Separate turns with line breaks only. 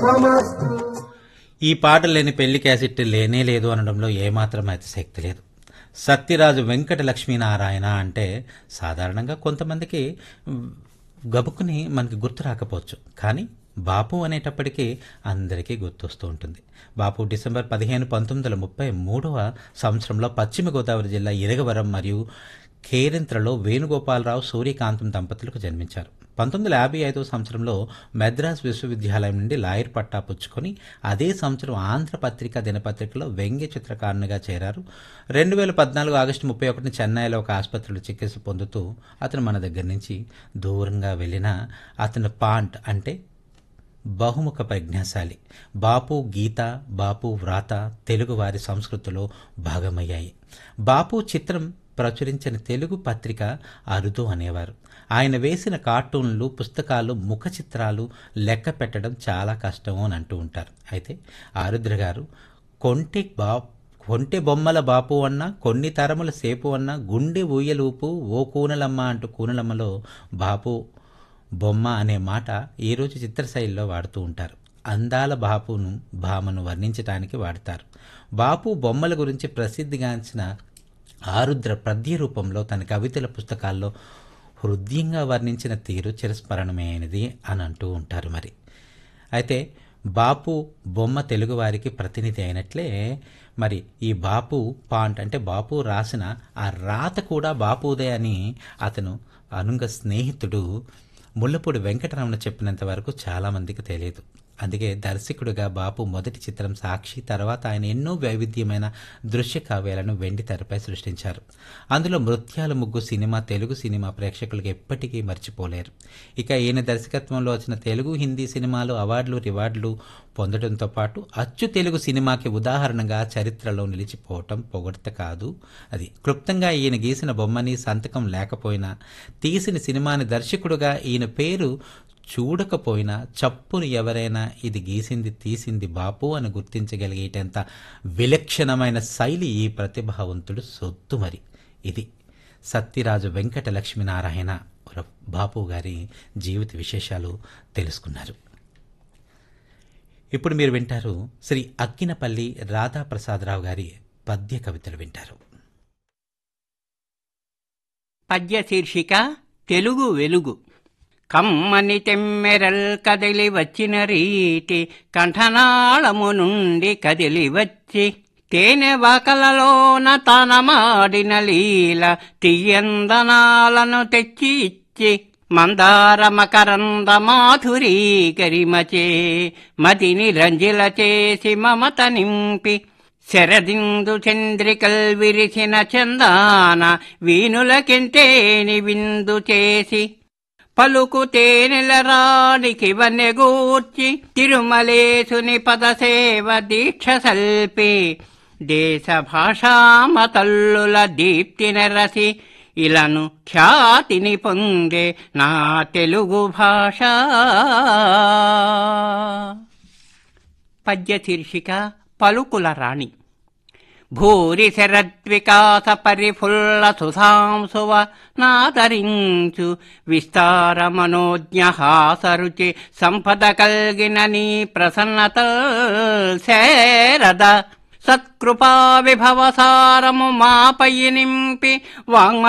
ఈ పాట లేని పెళ్లి క్యాసెట్ లేనే లేదు అనడంలో ఏమాత్రం అతిశక్తి లేదు సత్యరాజు వెంకట లక్ష్మీనారాయణ అంటే సాధారణంగా కొంతమందికి మ్, గబుక్కుని మనకి గుర్తు రాకపోవచ్చు కానీ బాపు అనేటప్పటికీ అందరికీ గుర్తొస్తూ ఉంటుంది బాపు డిసెంబర్ పదిహేను పంతొమ్మిది వందల ముప్పై మూడవ సంవత్సరంలో పశ్చిమ గోదావరి జిల్లా ఇరగవరం మరియు కేరింత్రలో వేణుగోపాలరావు సూర్యకాంతం దంపతులకు జన్మించారు పంతొమ్మిది వందల యాభై ఐదో సంవత్సరంలో మద్రాస్ విశ్వవిద్యాలయం నుండి లాయర్ పట్టా పుచ్చుకొని అదే సంవత్సరం ఆంధ్రపత్రిక దినపత్రికలో వ్యంగ్య చిత్రకారునిగా చేరారు రెండు వేల పద్నాలుగు ఆగస్టు ముప్పై ఒకటిని చెన్నైలో ఒక ఆసుపత్రిలో చికిత్స పొందుతూ అతను మన దగ్గర నుంచి దూరంగా వెళ్ళిన అతను పాంట్ అంటే బహుముఖ ప్రజ్ఞాశాలి బాపు గీత బాపు వ్రాత తెలుగు వారి సంస్కృతిలో భాగమయ్యాయి బాపు చిత్రం ప్రచురించిన తెలుగు పత్రిక అరుదు అనేవారు ఆయన వేసిన కార్టూన్లు పుస్తకాలు ముఖ చిత్రాలు లెక్క పెట్టడం చాలా కష్టం అని అంటూ ఉంటారు అయితే ఆరుద్ర గారు కొంటె బా కొంటె బొమ్మల బాపు అన్న కొన్ని తరముల సేపు అన్న గుండె ఊయలూపు ఓ కూనలమ్మ అంటూ కూనలమ్మలో బాపు బొమ్మ అనే మాట ఈరోజు చిత్రశైలిలో వాడుతూ ఉంటారు అందాల బాపును భామను వర్ణించడానికి వాడతారు బాపు బొమ్మల గురించి ప్రసిద్ధిగాంచిన ఆరుద్ర పద్య రూపంలో తన కవితల పుస్తకాల్లో హృదయంగా వర్ణించిన తీరు చిరస్మరణమైనది అని అంటూ ఉంటారు మరి అయితే బాపు బొమ్మ తెలుగువారికి ప్రతినిధి అయినట్లే మరి ఈ బాపు పాంట్ అంటే బాపు రాసిన ఆ రాత కూడా బాపుదే అని అతను అనుంగ స్నేహితుడు ముళ్ళపూడి వెంకటరమణ చెప్పినంత వరకు చాలామందికి తెలియదు అందుకే దర్శకుడిగా బాపు మొదటి చిత్రం సాక్షి తర్వాత ఆయన ఎన్నో వైవిధ్యమైన దృశ్య కావ్యాలను వెండి తెరపై సృష్టించారు అందులో మృత్యాల ముగ్గు సినిమా తెలుగు సినిమా ప్రేక్షకులకు ఎప్పటికీ మర్చిపోలేరు ఇక ఈయన దర్శకత్వంలో వచ్చిన తెలుగు హిందీ సినిమాలు అవార్డులు రివార్డులు పొందడంతో పాటు అచ్చు తెలుగు సినిమాకి ఉదాహరణగా చరిత్రలో నిలిచిపోవటం పొగడ్త కాదు అది క్లుప్తంగా ఈయన గీసిన బొమ్మని సంతకం లేకపోయినా తీసిన సినిమాని దర్శకుడుగా ఈయన పేరు చూడకపోయినా చప్పును ఎవరైనా ఇది గీసింది తీసింది బాపు అని గుర్తించగలిగేటంత విలక్షణమైన శైలి ఈ ప్రతిభావంతుడు సొత్తు మరి ఇది సత్యరాజు వెంకట లక్ష్మీనారాయణ ఉరఫ్ బాపు గారి జీవిత విశేషాలు తెలుసుకున్నారు ఇప్పుడు మీరు వింటారు శ్రీ అక్కినపల్లి రాధాప్రసాదరావు గారి పద్య కవితలు వింటారు
పద్య శీర్షిక తెలుగు వెలుగు కమ్మని తెమ్మెరల్ కదిలి వచ్చిన రీతి కంఠనాళము నుండి కదిలి వచ్చి తేనె వాకలలోన తనమాడిన లీల తీయందనాలను తెచ్చి ఇచ్చి మందార మకరంద మాధురీ గరిమచే మదిని రంజిల చేసి మమత నింపి శరదిందు చంద్రికల్ విరిచిన చందాన వీణులకెంతేని విందు చేసి పలుకు తేనెల రాణికి వన్నెగూర్చి తిరుమలేసుని పదసేవ దీక్ష సల్పి దేశ భాషామతల్లుల దీప్తి నెరసి ఇలను ఖ్యాతిని పొందే నా తెలుగు భాష పద్య శీర్షిక పలుకుల రాణి భూరి శరద్వికాస పరిఫుల్ల సుధాంశువ నాదరించు విస్తార మనోజ్ఞ హాసరుచి సంపద కల్గిన నీ ప్రసన్నత శరద సత్కృపా విభవ సారము మాపై నింపి వాంగ్మ